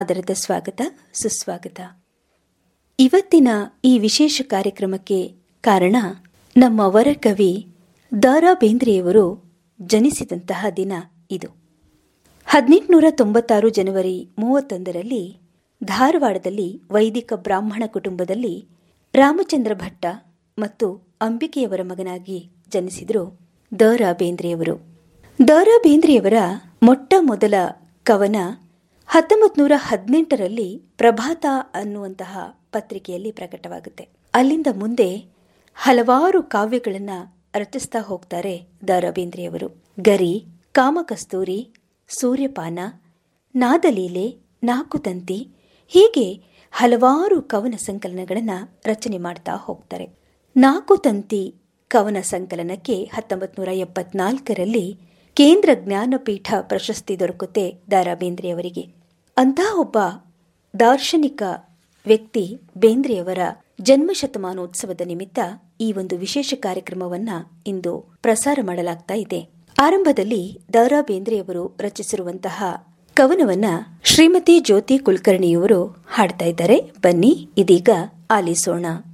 ಅದರದ ಸ್ವಾಗತ ಸುಸ್ವಾಗತ ಇವತ್ತಿನ ಈ ವಿಶೇಷ ಕಾರ್ಯಕ್ರಮಕ್ಕೆ ಕಾರಣ ನಮ್ಮ ವರಕವಿ ದಾರಾ ಬೇಂದ್ರೆಯವರು ಜನಿಸಿದಂತಹ ದಿನ ಇದು ಹದಿನೆಂಟುನೂರ ತೊಂಬತ್ತಾರು ಜನವರಿ ಮೂವತ್ತೊಂದರಲ್ಲಿ ಧಾರವಾಡದಲ್ಲಿ ವೈದಿಕ ಬ್ರಾಹ್ಮಣ ಕುಟುಂಬದಲ್ಲಿ ರಾಮಚಂದ್ರ ಭಟ್ಟ ಮತ್ತು ಅಂಬಿಕೆಯವರ ಮಗನಾಗಿ ಜನಿಸಿದರು ದ ರಾ ಬೇಂದ್ರೆಯವರು ದ ರಾ ಬೇಂದ್ರೆಯವರ ಮೊಟ್ಟ ಮೊದಲ ಕವನ ಹತ್ತೊಂಬತ್ತು ನೂರ ಹದಿನೆಂಟರಲ್ಲಿ ಪ್ರಭಾತ ಅನ್ನುವಂತಹ ಪತ್ರಿಕೆಯಲ್ಲಿ ಪ್ರಕಟವಾಗುತ್ತೆ ಅಲ್ಲಿಂದ ಮುಂದೆ ಹಲವಾರು ಕಾವ್ಯಗಳನ್ನು ರಚಿಸ್ತಾ ಹೋಗ್ತಾರೆ ದ ರಾ ಬೇಂದ್ರೆಯವರು ಗರಿ ಕಾಮಕಸ್ತೂರಿ ಸೂರ್ಯಪಾನ ನಾದಲೀಲೆ ನಾಕುತಂತಿ ಹೀಗೆ ಹಲವಾರು ಕವನ ಸಂಕಲನಗಳನ್ನು ರಚನೆ ಮಾಡ್ತಾ ಹೋಗ್ತಾರೆ ನಾಕುತಂತಿ ಕವನ ಸಂಕಲನಕ್ಕೆ ಹತ್ತೊಂಬತ್ತು ನೂರ ಎಪ್ಪತ್ನಾಲ್ಕರಲ್ಲಿ ಕೇಂದ್ರ ಜ್ಞಾನಪೀಠ ಪ್ರಶಸ್ತಿ ದೊರಕುತ್ತೆ ದಾರಾ ಬೇಂದ್ರೆಯವರಿಗೆ ಅಂತಹ ಒಬ್ಬ ದಾರ್ಶನಿಕ ವ್ಯಕ್ತಿ ಬೇಂದ್ರೆಯವರ ಜನ್ಮ ಶತಮಾನೋತ್ಸವದ ನಿಮಿತ್ತ ಈ ಒಂದು ವಿಶೇಷ ಕಾರ್ಯಕ್ರಮವನ್ನ ಇಂದು ಪ್ರಸಾರ ಮಾಡಲಾಗ್ತಾ ಇದೆ ಆರಂಭದಲ್ಲಿ ದಾರಾ ಬೇಂದ್ರೆಯವರು ರಚಿಸಿರುವಂತಹ ಕವನವನ್ನ ಶ್ರೀಮತಿ ಜ್ಯೋತಿ ಕುಲಕರ್ಣಿಯವರು ಹಾಡ್ತಾ ಇದ್ದಾರೆ ಬನ್ನಿ ಇದೀಗ ಆಲಿಸೋಣ